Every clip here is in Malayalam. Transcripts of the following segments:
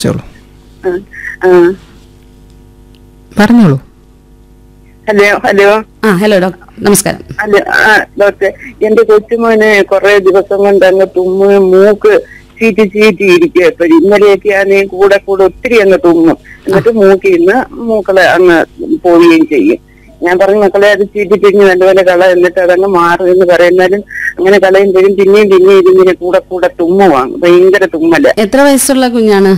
ചോളൂ ആ, ആ. പറഞ്ഞോളൂ ഹലോ ഹലോ ആ ഹലോ ഡോക്ടർ നമസ്കാരം ഹലോ ആ ഡോക്ടർ എന്റെ കൊച്ചുമോന് കുറെ ദിവസം കൊണ്ട് അങ്ങ് തുമ്മ് മൂക്ക് ചീറ്റി ചീറ്റി ഇരിക്കുക ഇപ്പൊ ഇന്നലെയൊക്കെ ആണെങ്കിൽ കൂടെ കൂടെ ഒത്തിരി അങ്ങ് തുമ്മും എന്നിട്ട് മൂക്കിൽ നിന്ന് മൂക്കളെ അങ്ങ് പോവുകയും ചെയ്യും ഞാൻ പറഞ്ഞു മക്കളെ അത് ചീറ്റി പിരിഞ്ഞ് നല്ലപോലെ കള എന്നിട്ട് അതങ്ങ് മാറും എന്ന് പറയുന്നാലും അങ്ങനെ കളയുമ്പോഴും പിന്നെയും പിന്നെയും ഇതിങ്ങനെ കൂടെ കൂടെ തുമ്മുവാണ് ഭയങ്കര തുമ്മല് എത്ര വയസ്സുള്ള കുഞ്ഞാണ്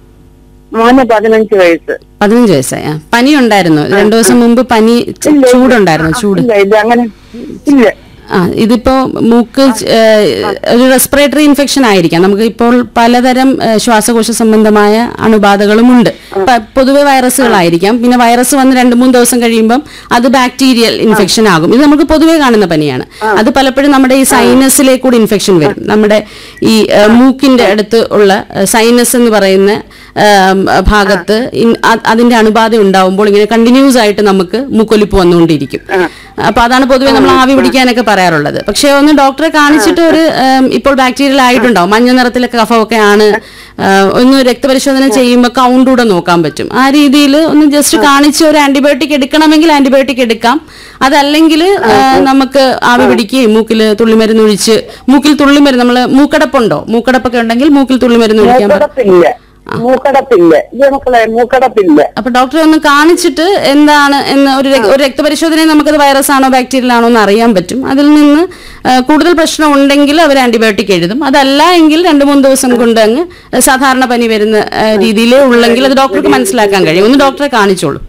മോന് പതിനഞ്ച് വയസ്സ് പതിനഞ്ച് വയസ്സായ പനി ഉണ്ടായിരുന്നു രണ്ടു ദിവസം മുമ്പ് പനി ച- ചൂടുണ്ടായിരുന്നു ചൂട് ഇല്ല ഇല്ല അങ്ങനെ ഇല്ല ആ ഇതിപ്പോ മൂക്ക് ച- ഏഹ്, ഒരു റെസ്പിറേറ്ററി ഇൻഫെക്ഷൻ ആയിരിക്കാം നമുക്ക് ഇപ്പോൾ പലതരം ഏഹ്, ശ്വാസകോശ സംബന്ധമായ അണുബാധകളുമുണ്ട് പ- പൊതുവെ വൈറസുകളായിരിക്കാം പിന്നെ വൈറസ് വന്ന് രണ്ട് മൂന്ന് ദിവസം കഴിയുമ്പം അത് ബാക്ടീരിയൽ ഇൻഫെക്ഷൻ ആകും ഇത് നമുക്ക് പൊതുവെ കാണുന്ന പനിയാണ് അത് പലപ്പോഴും നമ്മുടെ ഈ സൈനസിലേക്ക് കൂടി ഇൻഫെക്ഷൻ വരും നമ്മുടെ ഈ ഏഹ്, മൂക്കിന്റെ അടുത്ത് ഉള്ള സൈനസ് എന്ന് പറയുന്ന ഏം, ഭാഗത്ത് ഇൻ- അ- അതിന്റെ അണുബാധ ഉണ്ടാവുമ്പോൾ ഇങ്ങനെ കണ്ടിന്യൂസ് ആയിട്ട് നമുക്ക് മൂക്കൊലിപ്പ് വന്നുകൊണ്ടിരിക്കും അപ്പൊ അതാണ് പൊതുവെ നമ്മൾ ആവി പിടിക്കാനൊക്കെ പറയാറുള്ളത് പക്ഷെ ഒന്ന് ഡോക്ടറെ കാണിച്ചിട്ട് ഒരു ഏം, ഇപ്പോൾ ബാക്ടീരിയൽ ആയിട്ടുണ്ടാവും മഞ്ഞ നിറത്തിലെ കഫമൊക്കെ ആണ് ആ, ഒന്ന് രക്തപരിശോധന ചെയ്യുമ്പോൾ കൗണ്ട് കൂടെ നോക്കാൻ പറ്റും ആ രീതിയിൽ ഒന്ന് ജസ്റ്റ് കാണിച്ച് ഒരു ആന്റിബയോട്ടിക് എടുക്കണമെങ്കിൽ ആന്റിബയോട്ടിക് എടുക്കാം അതല്ലെങ്കിൽ ആ, നമുക്ക് ആവി പിടിക്കുകയും മൂക്കിൽ തുള്ളിമരുന്ന് ഒഴിച്ച് മൂക്കിൽ തുള്ളിമരുന്ന് നമ്മൾ മൂക്കടപ്പുണ്ടോ മൂക്കടപ്പൊക്കെ ഉണ്ടെങ്കിൽ മൂക്കിൽ തുള്ളിമരുന്ന് ഒഴിക്കാൻ പറ്റും മൂക്കടപ്പില്ല മൂക്കടപ്പില്ല ഇത് മക്കളെ മൂക്കടപ്പില്ല അപ്പൊ ഡോക്ടറെ ഒന്ന് കാണിച്ചിട്ട് എന്താണ് എന്ന് ഒരു രക്- ഒരു രക്തപരിശോധനയിൽ നമുക്കത് വൈറസ് ആണോ ബാക്ടീരിയൽ ആണോ എന്ന് അറിയാൻ പറ്റും അതിൽ നിന്ന് ആ, കൂടുതൽ പ്രശ്നം ഉണ്ടെങ്കിൽ അവർ ആന്റിബയോട്ടിക് എഴുതും അതല്ല എങ്കിൽ രണ്ട് മൂന്ന് ദിവസം കൊണ്ട് അങ്ങ് സാധാരണ പനി വരുന്ന ആ, രീതിയിലേ ഉള്ളെങ്കിൽ അത് ഡോക്ടർക്ക് മനസ്സിലാക്കാൻ കഴിയും ഒന്ന് ഡോക്ടറെ കാണിച്ചോളൂ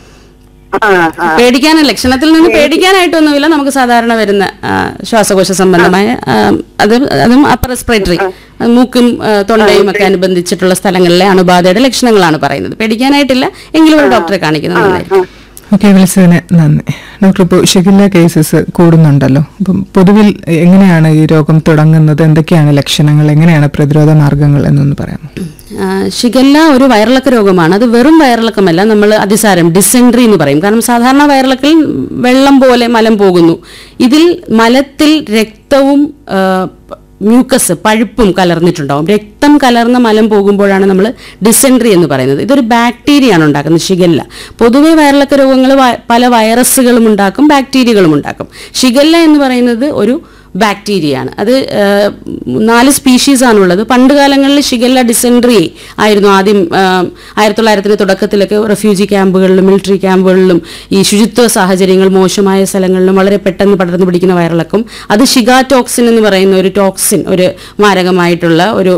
ആ ആ പേടിക്കാൻ ലക്ഷണത്തിൽ നിന്ന് പേടിക്കാനായിട്ടൊന്നുമില്ല നമുക്ക് സാധാരണ വരുന്ന ആ, ശ്വാസകോശ സംബന്ധമായ ആ, അത് അതും അപ്പർ റെസ്പിറേറ്ററി മൂക്കും ആ, തൊണ്ടയും ഒക്കെ അനുബന്ധിച്ചിട്ടുള്ള സ്ഥലങ്ങളിലെ അണുബാധയുടെ ലക്ഷണങ്ങളാണ് പറയുന്നത് പേടിക്കാനായിട്ടില്ല എങ്കിലും ഒരു ഡോക്ടറെ കാണിക്കുന്നത് നന്നായിരിക്കും ഓക്കെ വിളിച്ചതിന് നന്ദി ഡോക്ടർ ഇപ്പോൾ ഷിഗില്ല കേസസ് കൂടുന്നുണ്ടല്ലോ അപ്പം പൊതുവിൽ എങ്ങനെയാണ് ഈ രോഗം തുടങ്ങുന്നത് എന്തൊക്കെയാണ് ലക്ഷണങ്ങൾ എങ്ങനെയാണ് പ്രതിരോധ മാർഗങ്ങൾ എന്നൊന്ന് പറയാമോ ആ, ഷിഗല്ല ഒരു വയറിളക്ക രോഗമാണ് അത് വെറും വയറിളക്കമല്ല നമ്മൾ അതിസാരം ഡിസെൻട്രി എന്ന് പറയും കാരണം സാധാരണ വയറിളക്കിൽ വെള്ളം പോലെ മലം പോകുന്നു ഇതിൽ മലത്തിൽ രക്തവും ആ, പ- മ്യൂക്കസ് പഴുപ്പും കലർന്നിട്ടുണ്ടാവും രക്തം കലർന്ന മലം പോകുമ്പോഴാണ് നമ്മൾ ഡിസെൻട്രി എന്ന് പറയുന്നത് ഇതൊരു ബാക്ടീരിയയാണ് ഉണ്ടാക്കുന്നത് ഷിഗല്ല പൊതുവെ വയറിളക്ക രോഗങ്ങൾ പല വൈറസുകളും ഉണ്ടാക്കും ബാക്ടീരിയകളും ഉണ്ടാക്കും ഷിഗല്ല എന്ന് പറയുന്നത് ഒരു ബാക്ടീരിയയാണ് അത് ആ, നാല് സ്പീഷീസ് ആണുള്ളത് പണ്ട് കാലങ്ങളിൽ ഷിഗല്ല ഡിസെൻട്രി ആയിരുന്നു ആദ്യം ആ, ആയിരത്തി തൊള്ളായിരത്തിന് തുടക്കത്തിലൊക്കെ റെഫ്യൂജി ക്യാമ്പുകളിലും മിലിറ്ററി ക്യാമ്പുകളിലും ഈ ശുചിത്വ സാഹചര്യങ്ങൾ മോശമായ സ്ഥലങ്ങളിലും വളരെ പെട്ടെന്ന് പടർന്നു പിടിക്കുന്ന വയറിളക്കും അത് ഷിഗാടോക്സിൻ എന്ന് പറയുന്ന ഒരു ടോക്സിൻ ഒരു മാരകമായിട്ടുള്ള ഒരു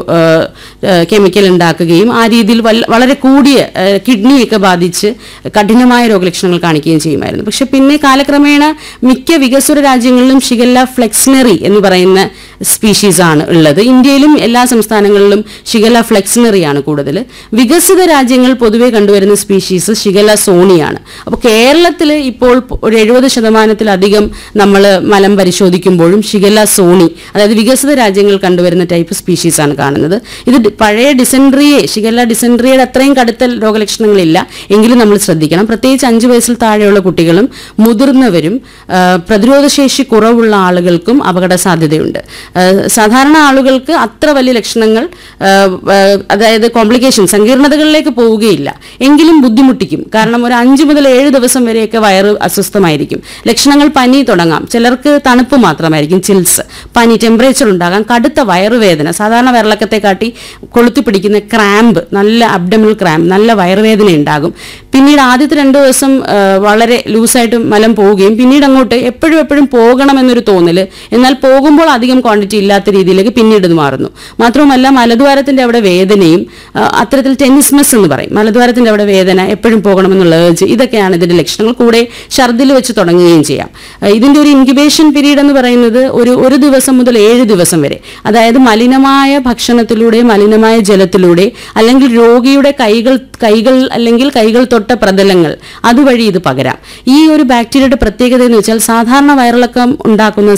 കെമിക്കൽ ഉണ്ടാക്കുകയും ആ രീതിയിൽ വല്ല- വളരെ കൂടിയ ആ, കിഡ്നിയൊക്കെ ബാധിച്ച് കഠിനമായ രോഗലക്ഷണങ്ങൾ കാണിക്കുകയും ചെയ്യുമായിരുന്നു പക്ഷെ പിന്നെ കാലക്രമേണ മിക്ക വികസ്വര രാജ്യങ്ങളിലും ഷിഗല്ല ഫ്ലെക്സിനറി എന്ന് പറയുന്ന സ്പീഷീസ് ആണ് ഉള്ളത് ഇന്ത്യയിലും എല്ലാ സംസ്ഥാനങ്ങളിലും ഷിഗല്ല ഫ്ലെക്സിനറി ആണ് കൂടുതൽ വികസിത രാജ്യങ്ങൾ പൊതുവെ കണ്ടുവരുന്ന സ്പീഷീസ് ഷിഗല്ല സോണിയാണ് അപ്പോൾ കേരളത്തിൽ ഇപ്പോൾ പ- ഒരു എഴുപത് ശതമാനത്തിലധികം നമ്മൾ മലം പരിശോധിക്കുമ്പോഴും ഷിഗല്ല സോണി അതായത് വികസിത രാജ്യങ്ങൾ കണ്ടുവരുന്ന ടൈപ്പ് സ്പീഷീസ് ആണ് കാണുന്നത് ഇത് ഡി- പഴയ ഡിസെൻട്രിയെ ഷിഗല്ല ഡിസെൻട്രിയുടെ അത്രയും കടുത്ത രോഗലക്ഷണങ്ങളില്ല എങ്കിലും നമ്മൾ ശ്രദ്ധിക്കണം പ്രത്യേകിച്ച് അഞ്ച് വയസ്സിൽ താഴെയുള്ള കുട്ടികളും മുതിർന്നവരും ആ, പ്രതിരോധശേഷി കുറവുള്ള ആളുകൾക്കും അപകട സാധ്യതയുണ്ട് ആ, സാധാരണ ആളുകൾക്ക് അത്ര വലിയ ലക്ഷണങ്ങൾ ആ, ആ, അതായത് കോംപ്ലിക്കേഷൻ സങ്കീർണതകളിലേക്ക് പോവുകയില്ല എങ്കിലും ബുദ്ധിമുട്ടിക്കും കാരണം ഒരു അഞ്ച് മുതൽ ഏഴ് ദിവസം വരെയൊക്കെ വയറ് അസ്വസ്ഥമായിരിക്കും ലക്ഷണങ്ങൾ പനി തുടങ്ങാം ചിലർക്ക് തണുപ്പ് മാത്രമായിരിക്കും ചിൽസ് പനി ടെമ്പറേച്ചർ ഉണ്ടാകാം കടുത്ത വയറുവേദന സാധാരണ വയറിളക്കത്തെ കാട്ടി കൊളുത്തി പിടിക്കുന്ന ക്രാമ്പ് നല്ല അബ്ഡമിൽ ക്രാമ്പ് നല്ല വയറുവേദന ഉണ്ടാകും പിന്നീട് ആദ്യത്തെ രണ്ട് ദിവസം ആ, വളരെ ലൂസായിട്ട് മലം പോവുകയും പിന്നീട് അങ്ങോട്ട് എപ്പോഴും എപ്പോഴും പോകണമെന്നൊരു തോന്നൽ എന്നാൽ പോകുമ്പോൾ അധികം ക്വാണ്ടിറ്റി ഇല്ലാത്ത രീതിയിലേക്ക് പിന്നീട് ഇത് മാറുന്നു മാത്രവുമല്ല മലദ്വാരത്തിന്റെ അവിടെ വേദനയും ആ, അത്തരത്തിൽ ടെന്നിസ്മസ് എന്ന് പറയും മലദ്വാരത്തിന്റെ അവിടെ വേദന എപ്പോഴും പോകണമെന്നുള്ള ഏർജ് ഇതൊക്കെയാണ് ഇതിന്റെ ലക്ഷണങ്ങൾ കൂടെ ഛർദിൽ വെച്ച് തുടങ്ങുകയും ചെയ്യാം ആ, ഇതിന്റെ ഒരു ഇൻക്യുബേഷൻ പീരീഡ് എന്ന് പറയുന്നത് ഒരു ഒരു ദിവസം മുതൽ ഏഴ് ദിവസം വരെ അതായത് മലിനമായ ഭക്ഷണത്തിലൂടെ മലിനമായ ജലത്തിലൂടെ അല്ലെങ്കിൽ രോഗിയുടെ കൈകൾ കൈകൾ അല്ലെങ്കിൽ കൈകൾ തൊട്ട പ്രതലങ്ങൾ അതുവഴി ഇത് പകരാം ഈ ഒരു ബാക്ടീരിയയുടെ പ്രത്യേകത എന്ന് വെച്ചാൽ സാധാരണ വയറിളക്കം ഉണ്ടാക്കുന്ന സാൽമണ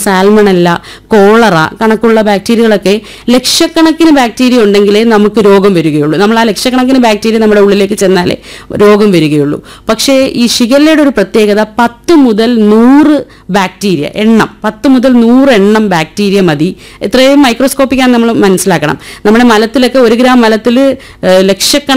സാൽമണല്ല കോളറ കണക്കുള്ള ബാക്ടീരിയകളൊക്കെ ലക്ഷക്കണക്കിന് ബാക്ടീരിയ ഉണ്ടെങ്കിലേ നമുക്ക് രോഗം വരികയുള്ളൂ നമ്മൾ ആ ലക്ഷക്കണക്കിന് ബാക്ടീരിയ നമ്മുടെ ഉള്ളിലേക്ക് ചെന്നാലേ രോഗം വരികയുള്ളൂ പക്ഷേ ഈ ഷിഗല്ലയുടെ ഒരു പ്രത്യേകത പത്ത് മുതൽ നൂറ് ബാക്ടീരിയ എണ്ണം പത്ത് മുതൽ നൂറ് എണ്ണം ബാക്ടീരിയ മതി എത്രയും മൈക്രോസ്കോപ്പിക്കാണ് നമ്മൾ മനസ്സിലാക്കണം നമ്മുടെ മലത്തിലൊക്കെ ഒരു ഗ്രാം മലത്തിൽ ലക്ഷക്കണക്കിന്